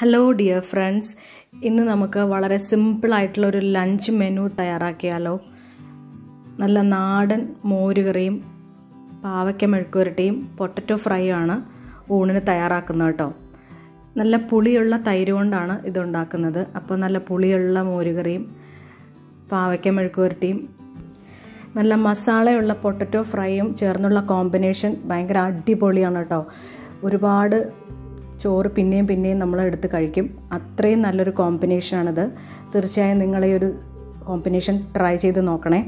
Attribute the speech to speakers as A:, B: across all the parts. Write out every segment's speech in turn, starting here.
A: hello dear friends ഇന്ന് നമുക്ക് വളരെ സിമ്പിളായിട്ടുള്ള ഒരു ലഞ്ച് മെനു തയ്യാറാക്കിയാലോ നല്ല നാടൻ മോരുകറിയും പാവയ്ക്ക മെഴുക്കുരട്ടിയും പൊട്ടറ്റോ ഫ്രൈ ആണ് ഊണിന് തയ്യാറാക്കുന്നത് കേട്ടോ നല്ല പുളിയുള്ള തൈര് കൊണ്ടാണ് ഇതുണ്ടാക്കുന്നത് അപ്പോൾ നല്ല പുളിയുള്ള മോരുകറിയും പാവയ്ക്ക മെഴുക്കുരട്ടിയും നല്ല മസാലയുള്ള പൊട്ടറ്റോ ഫ്രൈയും ചേർന്നുള്ള കോമ്പിനേഷൻ ഭയങ്കര അടിപൊളിയാണ് കേട്ടോ ഒരുപാട് ചോറ് പിന്നെയും പിന്നെയും നമ്മൾ എടുത്ത് കഴിക്കും അത്രയും നല്ലൊരു കോമ്പിനേഷനാണിത് തീർച്ചയായും നിങ്ങൾ ഈ ഒരു കോമ്പിനേഷൻ ട്രൈ ചെയ്ത് നോക്കണേ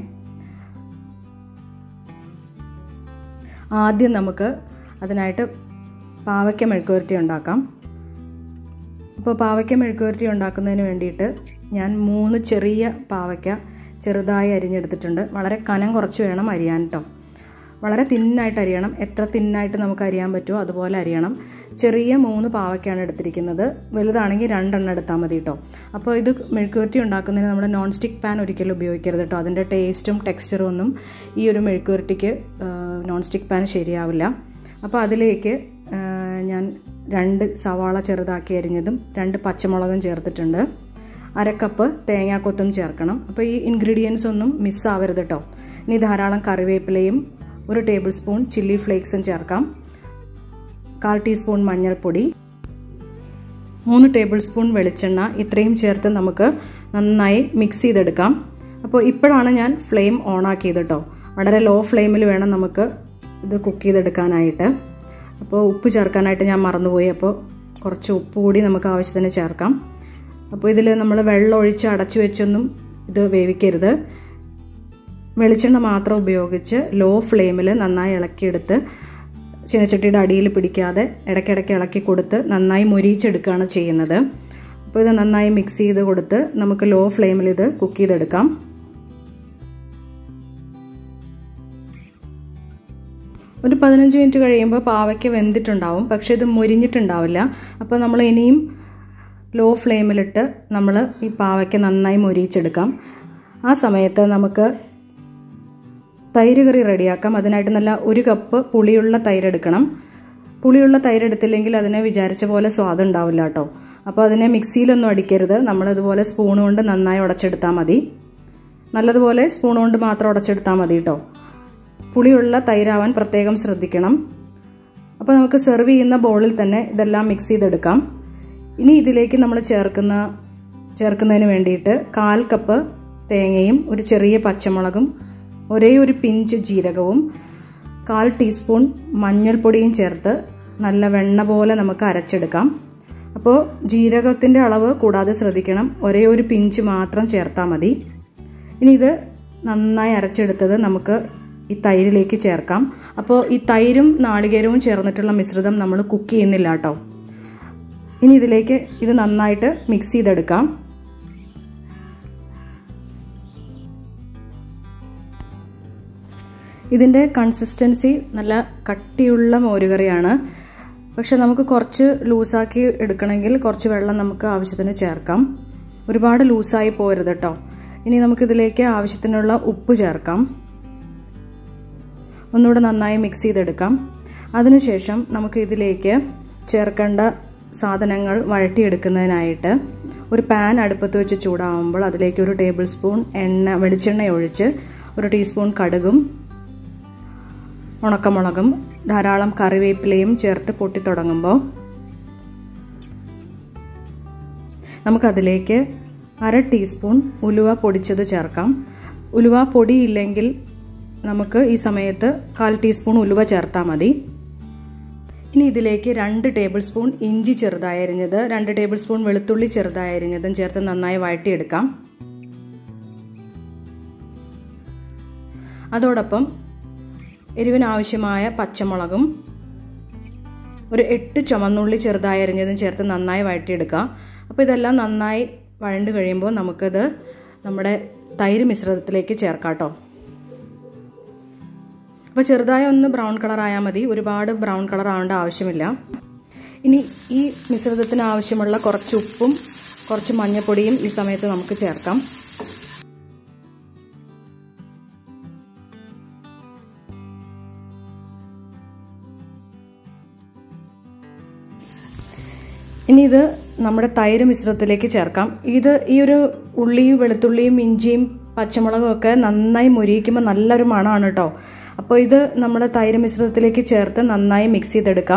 A: ആദ്യം നമുക്ക് അതിനായിട്ട് പാവയ്ക്ക മെഴുക്കുവരട്ടി ഉണ്ടാക്കാം അപ്പോൾ പാവയ്ക്ക മെഴുക്കുവരട്ടി ഉണ്ടാക്കുന്നതിന് വേണ്ടിയിട്ട് ഞാൻ മൂന്ന് ചെറിയ പാവയ്ക്ക ചെറുതായി അരിഞ്ഞെടുത്തിട്ടുണ്ട് വളരെ കനം കുറച്ച് വേണം അരിയാൻ കേട്ടോ വളരെ തിന്നായിട്ട് അരിയണം എത്ര തിന്നായിട്ട് നമുക്ക് അരിയാൻ പറ്റുമോ അതുപോലെ അരിയണം ചെറിയ മൂന്ന് പാവയ്ക്കാണ് എടുത്തിരിക്കുന്നത് വലുതാണെങ്കിൽ രണ്ടെണ്ണം എടുത്താൽ മതി കേട്ടോ അപ്പോൾ ഇത് മെഴുക്കുവരട്ടി ഉണ്ടാക്കുന്നതിന് നമ്മുടെ നോൺ സ്റ്റിക്ക് പാൻ ഒരിക്കലും ഉപയോഗിക്കരുത് കേട്ടോ അതിൻ്റെ ടേസ്റ്റും ടെക്സ്ചറും ഒന്നും ഈ ഒരു മെഴുക്കുവരട്ടിക്ക് നോൺ സ്റ്റിക്ക് പാൻ ശരിയാവില്ല അപ്പോൾ അതിലേക്ക് ഞാൻ രണ്ട് സവാള ചെറുതാക്കി അരിഞ്ഞതും രണ്ട് പച്ചമുളകും ചേർത്തിട്ടുണ്ട് അരക്കപ്പ് തേങ്ങാക്കൊത്തും ചേർക്കണം അപ്പോൾ ഈ ഇൻഗ്രീഡിയൻസ് ഒന്നും മിസ്സാവരുത് കേട്ടോ ഇനി ധാരാളം കറിവേപ്പിലയും ഒരു ടേബിൾ സ്പൂൺ ചില്ലി ഫ്ലേക്സും ചേർക്കാം കാൽ ടീസ്പൂൺ മഞ്ഞൾപ്പൊടി മൂന്ന് ടേബിൾ സ്പൂൺ വെളിച്ചെണ്ണ ഇത്രയും ചേർത്ത് നമുക്ക് നന്നായി മിക്സ് ചെയ്തെടുക്കാം അപ്പോൾ ഇപ്പോഴാണ് ഞാൻ ഫ്ലെയിം ഓൺ ആക്കിയത് കേട്ടോ വളരെ ലോ ഫ്ലെയിമിൽ വേണം നമുക്ക് ഇത് കുക്ക് ചെയ്തെടുക്കാനായിട്ട് അപ്പോൾ ഉപ്പ് ചേർക്കാനായിട്ട് ഞാൻ മറന്നുപോയി അപ്പോൾ കുറച്ച് ഉപ്പ് കൂടി നമുക്ക് ആവശ്യത്തിന് ചേർക്കാം അപ്പോൾ ഇതിൽ നമ്മൾ വെള്ളം ഒഴിച്ച് അടച്ചു വെച്ചൊന്നും ഇത് വേവിക്കരുത് വെളിച്ചെണ്ണ മാത്രം ഉപയോഗിച്ച് ലോ ഫ്ലെയിമിൽ നന്നായി ഇളക്കിയെടുത്ത് ചീനച്ചട്ടിയുടെ അടിയിൽ പിടിക്കാതെ ഇടയ്ക്കിടയ്ക്ക് ഇളക്കി കൊടുത്ത് നന്നായി മൊരിയിച്ചെടുക്കുകയാണ് ചെയ്യുന്നത് അപ്പോൾ ഇത് നന്നായി മിക്സ് ചെയ്ത് കൊടുത്ത് നമുക്ക് ലോ ഫ്ലെയിമിൽ ഇത് കുക്ക് ചെയ്തെടുക്കാം ഒരു പതിനഞ്ച് മിനിറ്റ് കഴിയുമ്പോൾ പാവയ്ക്ക് വെന്തിട്ടുണ്ടാവും പക്ഷേ ഇത് മൊരിഞ്ഞിട്ടുണ്ടാവില്ല അപ്പോൾ നമ്മൾ ഇനിയും ലോ ഫ്ലെയിമിലിട്ട് നമ്മൾ ഈ പാവയ്ക്ക് നന്നായി മൊരിയിച്ചെടുക്കാം ആ സമയത്ത് നമുക്ക് തൈര് കറി റെഡിയാക്കാം അതിനായിട്ട് നല്ല ഒരു കപ്പ് പുളിയുള്ള തൈര് എടുക്കണം പുളിയുള്ള തൈര് എടുത്തില്ലെങ്കിൽ അതിനെ വിചാരിച്ച പോലെ സ്വാദം ഉണ്ടാവില്ല കേട്ടോ അപ്പോൾ അതിനെ മിക്സിയിലൊന്നും അടിക്കരുത് നമ്മളിതുപോലെ സ്പൂൺ കൊണ്ട് നന്നായി ഉടച്ചെടുത്താൽ മതി നല്ലതുപോലെ സ്പൂൺ കൊണ്ട് മാത്രം ഉടച്ചെടുത്താൽ മതി കേട്ടോ പുളിയുള്ള തൈരാവാൻ പ്രത്യേകം ശ്രദ്ധിക്കണം അപ്പോൾ നമുക്ക് സെർവ് ചെയ്യുന്ന ബൗളിൽ തന്നെ ഇതെല്ലാം മിക്സ് ചെയ്തെടുക്കാം ഇനി ഇതിലേക്ക് നമ്മൾ ചേർക്കുന്ന ചേർക്കുന്നതിന് വേണ്ടിയിട്ട് കാൽ കപ്പ് തേങ്ങയും ഒരു ചെറിയ പച്ചമുളകും ഒരേ ഒരു പിഞ്ച് ജീരകവും കാൽ ടീസ്പൂൺ മഞ്ഞൾപ്പൊടിയും ചേർത്ത് നല്ല വെണ്ണ പോലെ നമുക്ക് അരച്ചെടുക്കാം അപ്പോൾ ജീരകത്തിൻ്റെ അളവ് കൂടാതെ ശ്രദ്ധിക്കണം ഒരേ ഒരു പിഞ്ച് മാത്രം ചേർത്താൽ മതി ഇനി ഇത് നന്നായി അരച്ചെടുത്തത് നമുക്ക് ഈ തൈരിലേക്ക് ചേർക്കാം അപ്പോൾ ഈ തൈരും നാളികേരവും ചേർന്നിട്ടുള്ള മിശ്രിതം നമ്മൾ കുക്ക് ചെയ്യുന്നില്ല കേട്ടോ ഇനി ഇതിലേക്ക് ഇത് നന്നായിട്ട് മിക്സ് ചെയ്തെടുക്കാം ഇതിൻ്റെ കൺസിസ്റ്റൻസി നല്ല കട്ടിയുള്ള മോരുകറിയാണ് പക്ഷെ നമുക്ക് കുറച്ച് ലൂസാക്കി എടുക്കണമെങ്കിൽ കുറച്ച് വെള്ളം നമുക്ക് ആവശ്യത്തിന് ചേർക്കാം ഒരുപാട് ലൂസായി പോരുത് കേട്ടോ ഇനി നമുക്കിതിലേക്ക് ആവശ്യത്തിനുള്ള ഉപ്പ് ചേർക്കാം ഒന്നുകൂടെ നന്നായി മിക്സ് ചെയ്തെടുക്കാം അതിനുശേഷം നമുക്ക് ഇതിലേക്ക് ചേർക്കേണ്ട സാധനങ്ങൾ വഴറ്റിയെടുക്കുന്നതിനായിട്ട് ഒരു പാൻ അടുപ്പത്ത് വെച്ച് ചൂടാവുമ്പോൾ അതിലേക്ക് ഒരു ടേബിൾ സ്പൂൺ എണ്ണ വെളിച്ചെണ്ണ ഒഴിച്ച് ഒരു ടീസ്പൂൺ കടുകും ഉണക്കമുളകും ധാരാളം കറിവേപ്പിലയും ചേർത്ത് പൊട്ടിത്തുടങ്ങുമ്പോൾ നമുക്കതിലേക്ക് അര ടീസ്പൂൺ ഉലുവ പൊടിച്ചത് ചേർക്കാം ഉലുവ പൊടിയില്ലെങ്കിൽ നമുക്ക് ഈ സമയത്ത് കാൽ ടീസ്പൂൺ ഉലുവ ചേർത്താൽ മതി ഇനി ഇതിലേക്ക് രണ്ട് ടേബിൾ സ്പൂൺ ഇഞ്ചി ചെറുതായി അരിഞ്ഞത് രണ്ട് ടേബിൾ സ്പൂൺ വെളുത്തുള്ളി ചെറുതായി അരിഞ്ഞതും ചേർത്ത് നന്നായി വഴറ്റിയെടുക്കാം അതോടൊപ്പം എരിവിനാവശ്യമായ പച്ചമുളകും ഒരു എട്ട് ചുമന്നുള്ളി ചെറുതായി അരിഞ്ഞതും ചേർത്ത് നന്നായി വഴറ്റിയെടുക്കുക അപ്പോൾ ഇതെല്ലാം നന്നായി വഴണ്ട് കഴിയുമ്പോൾ നമുക്കത് നമ്മുടെ തൈര് മിശ്രിതത്തിലേക്ക് ചേർക്കാം കേട്ടോ അപ്പോൾ ചെറുതായി ഒന്ന് ബ്രൗൺ കളർ ആയാൽ മതി ഒരുപാട് ബ്രൗൺ കളർ ആവേണ്ട ആവശ്യമില്ല ഇനി ഈ മിശ്രിതത്തിന് ആവശ്യമുള്ള കുറച്ച് ഉപ്പും കുറച്ച് മഞ്ഞൾപ്പൊടിയും ഈ സമയത്ത് നമുക്ക് ചേർക്കാം ഇനി ഇത് നമ്മുടെ തൈര് മിശ്രിതത്തിലേക്ക് ചേർക്കാം ഇത് ഈ ഒരു ഉള്ളിയും വെളുത്തുള്ളിയും ഇഞ്ചിയും പച്ചമുളകും ഒക്കെ നന്നായി മുരിയിക്കുമ്പോൾ നല്ലൊരു മണമാണ് കേട്ടോ അപ്പോൾ ഇത് നമ്മുടെ തൈര് മിശ്രിതത്തിലേക്ക് ചേർത്ത് നന്നായി മിക്സ് ചെയ്തെടുക്കാം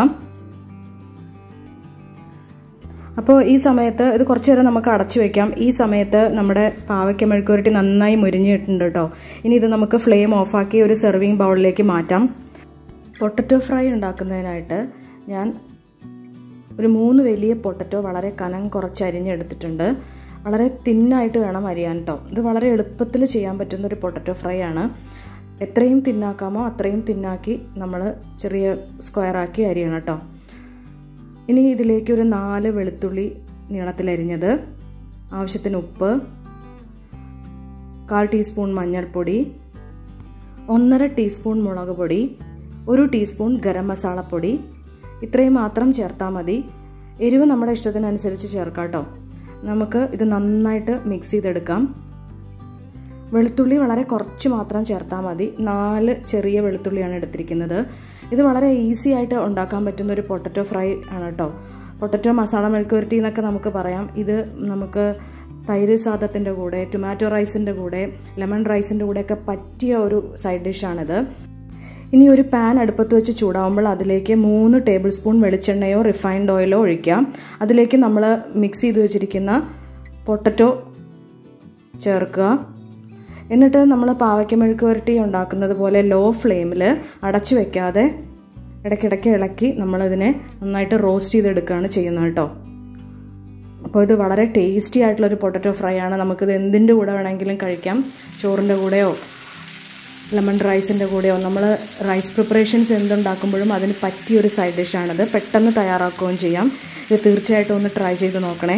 A: അപ്പോൾ ഈ സമയത്ത് ഇത് കുറച്ച് നേരം നമുക്ക് അടച്ചു വെക്കാം ഈ സമയത്ത് നമ്മുടെ പാവയ്ക്ക മെഴുക്കുവരട്ടി നന്നായി മുരിഞ്ഞിട്ടുണ്ട് കേട്ടോ ഇനി ഇത് നമുക്ക് ഫ്ലെയിം ഓഫാക്കി ഒരു സെർവിങ് ബൗളിലേക്ക് മാറ്റാം പൊട്ടറ്റോ ഫ്രൈ ഉണ്ടാക്കുന്നതിനായിട്ട് ഞാൻ ഒരു മൂന്ന് വലിയ പൊട്ടറ്റോ വളരെ കനം കുറച്ച് അരിഞ്ഞെടുത്തിട്ടുണ്ട് വളരെ തിന്നായിട്ട് വേണം അരിയാൻ കേട്ടോ ഇത് വളരെ എളുപ്പത്തിൽ ചെയ്യാൻ പറ്റുന്ന ഒരു പൊട്ടറ്റോ ഫ്രൈ ആണ് എത്രയും തിന്നാക്കാമോ അത്രയും തിന്നാക്കി നമ്മൾ ചെറിയ സ്ക്വയറാക്കി അരിയണം കേട്ടോ ഇനി ഇതിലേക്ക് ഒരു നാല് വെളുത്തുള്ളി നീളത്തിലരിഞ്ഞത് ആവശ്യത്തിന് ഉപ്പ് കാൽ ടീസ്പൂൺ മഞ്ഞൾപ്പൊടി ഒന്നര ടീസ്പൂൺ മുളക് പൊടി ഒരു ടീസ്പൂൺ ഗരം മസാലപ്പൊടി ഇത്രയും മാത്രം ചേർത്താൽ മതി എരിവ് നമ്മുടെ ഇഷ്ടത്തിനനുസരിച്ച് ചേർക്കാം കേട്ടോ നമുക്ക് ഇത് നന്നായിട്ട് മിക്സ് ചെയ്തെടുക്കാം വെളുത്തുള്ളി വളരെ കുറച്ച് മാത്രം ചേർത്താൽ മതി നാല് ചെറിയ വെളുത്തുള്ളിയാണ് എടുത്തിരിക്കുന്നത് ഇത് വളരെ ഈസി ആയിട്ട് ഉണ്ടാക്കാൻ പറ്റുന്ന ഒരു പൊട്ടറ്റോ ഫ്രൈ ആണ് കേട്ടോ പൊട്ടറ്റോ മസാല മെഴുക്കുവരട്ടി എന്നൊക്കെ നമുക്ക് പറയാം ഇത് നമുക്ക് തൈര് സാദത്തിൻ്റെ കൂടെ ടൊമാറ്റോ റൈസിൻ്റെ കൂടെ ലെമൺ റൈസിൻ്റെ കൂടെയൊക്കെ പറ്റിയ ഒരു സൈഡ് ഡിഷാണിത് ഇനി ഒരു പാൻ അടുപ്പത്ത് വെച്ച് ചൂടാവുമ്പോൾ അതിലേക്ക് മൂന്ന് ടേബിൾ സ്പൂൺ വെളിച്ചെണ്ണയോ റിഫൈൻഡ് ഓയിലോ ഒഴിക്കാം അതിലേക്ക് നമ്മൾ മിക്സ് ചെയ്ത് വെച്ചിരിക്കുന്ന പൊട്ടറ്റോ ചേർക്കുക എന്നിട്ട് നമ്മൾ പാവയ്ക്ക മെഴുക്ക് പുരട്ടി ഉണ്ടാക്കുന്നത് പോലെ ലോ ഫ്ലെയിമിൽ അടച്ചു വെക്കാതെ ഇടയ്ക്കിടയ്ക്ക് ഇളക്കി നമ്മളതിനെ നന്നായിട്ട് റോസ്റ്റ് ചെയ്തെടുക്കുകയാണ് ചെയ്യുന്നത് കേട്ടോ അപ്പോൾ ഇത് വളരെ ടേസ്റ്റി ആയിട്ടുള്ളൊരു പൊട്ടറ്റോ ഫ്രൈ ആണ് നമുക്കിത് എന്തിൻ്റെ കൂടെ വേണമെങ്കിലും കഴിക്കാം ചോറിൻ്റെ കൂടെയോ ലെമൺ റൈസിൻ്റെ കൂടെയോ നമ്മൾ റൈസ് പ്രിപ്പറേഷൻസ് എന്തുണ്ടാക്കുമ്പോഴും അതിന് പറ്റിയൊരു സൈഡ് ഡിഷാണിത് പെട്ടെന്ന് തയ്യാറാക്കുകയും ചെയ്യാം ഇത് തീർച്ചയായിട്ടും ഒന്ന് ട്രൈ ചെയ്ത് നോക്കണേ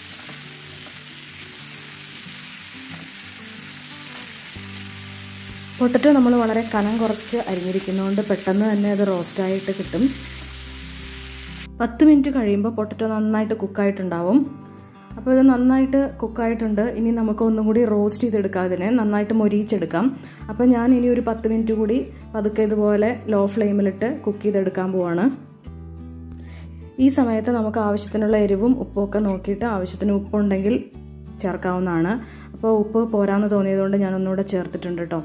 A: പൊട്ടറ്റോ നമ്മൾ വളരെ കനം കുറച്ച് അരിഞ്ഞിരിക്കുന്നതുകൊണ്ട് പെട്ടെന്ന് തന്നെ അത് റോസ്റ്റായിട്ട് കിട്ടും പത്ത് മിനിറ്റ് കഴിയുമ്പോൾ പൊട്ടറ്റോ നന്നായിട്ട് കുക്കായിട്ടുണ്ടാവും അപ്പോൾ ഇത് നന്നായിട്ട് കുക്കായിട്ടുണ്ട് ഇനി നമുക്ക് ഒന്നും കൂടി റോസ്റ്റ് ചെയ്തെടുക്കാം ഇതിനെ നന്നായിട്ട് മൊരിയിച്ചെടുക്കാം അപ്പോൾ ഞാൻ ഇനി ഒരു പത്ത് മിനിറ്റ് കൂടി പതുക്കെ ഇതുപോലെ ലോ ഫ്ലെയിമിലിട്ട് കുക്ക് ചെയ്തെടുക്കാൻ പോവാണ് ഈ സമയത്ത് നമുക്ക് ആവശ്യത്തിനുള്ള എരിവും ഉപ്പും ഒക്കെ നോക്കിയിട്ട് ആവശ്യത്തിന് ഉപ്പുണ്ടെങ്കിൽ ചേർക്കാവുന്നതാണ് അപ്പോൾ ഉപ്പ് പോരാന്ന് തോന്നിയതുകൊണ്ട് ഞാൻ ഒന്നുകൂടെ ചേർത്തിട്ടുണ്ട് കേട്ടോ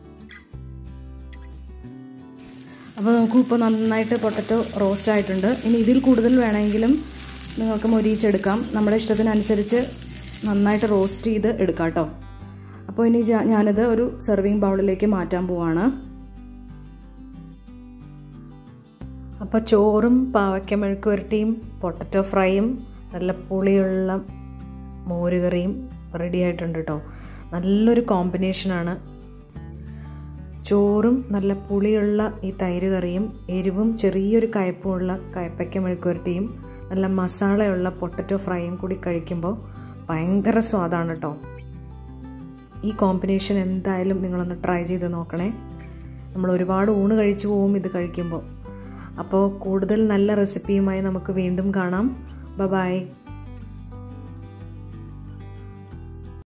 A: അപ്പോൾ നമുക്ക് ഉപ്പ് നന്നായിട്ട് പൊട്ടറ്റോ റോസ്റ്റ് ആയിട്ടുണ്ട് ഇനി ഇതിൽ കൂടുതൽ വേണമെങ്കിലും നിങ്ങൾക്ക് മൊരിയിച്ചെടുക്കാം നമ്മുടെ ഇഷ്ടത്തിനനുസരിച്ച് നന്നായിട്ട് റോസ്റ്റ് ചെയ്ത് എടുക്കാം കേട്ടോ അപ്പോൾ ഇനി ഞാനിത് ഒരു സെർവിങ് ബൗളിലേക്ക് മാറ്റാൻ പോവാണ് അപ്പോൾ ചോറും പാവയ്ക്ക മെഴുക്ക് പുരട്ടിയും പൊട്ടറ്റോ ഫ്രൈയും നല്ല പുളിയുള്ള മോരുകറിയും റെഡി ആയിട്ടുണ്ട് കേട്ടോ നല്ലൊരു കോമ്പിനേഷനാണ് ചോറും നല്ല പുളിയുള്ള ഈ തൈര് കറിയും എരിവും ചെറിയൊരു കയ്പുമുള്ള കയ്പയ്ക്ക മെഴുക്കുവരട്ടിയും നല്ല മസാലയുള്ള പൊട്ടറ്റോ ഫ്രൈയും കൂടി കഴിക്കുമ്പോൾ ഭയങ്കര സ്വാദാണ് കേട്ടോ ഈ കോമ്പിനേഷൻ എന്തായാലും നിങ്ങളൊന്ന് ട്രൈ ചെയ്ത് നോക്കണേ നമ്മൾ ഒരുപാട് ഊണ് കഴിച്ചു പോവും ഇത് കഴിക്കുമ്പോൾ അപ്പോൾ കൂടുതൽ നല്ല റെസിപ്പിയുമായി നമുക്ക് വീണ്ടും കാണാം ബ ബായ്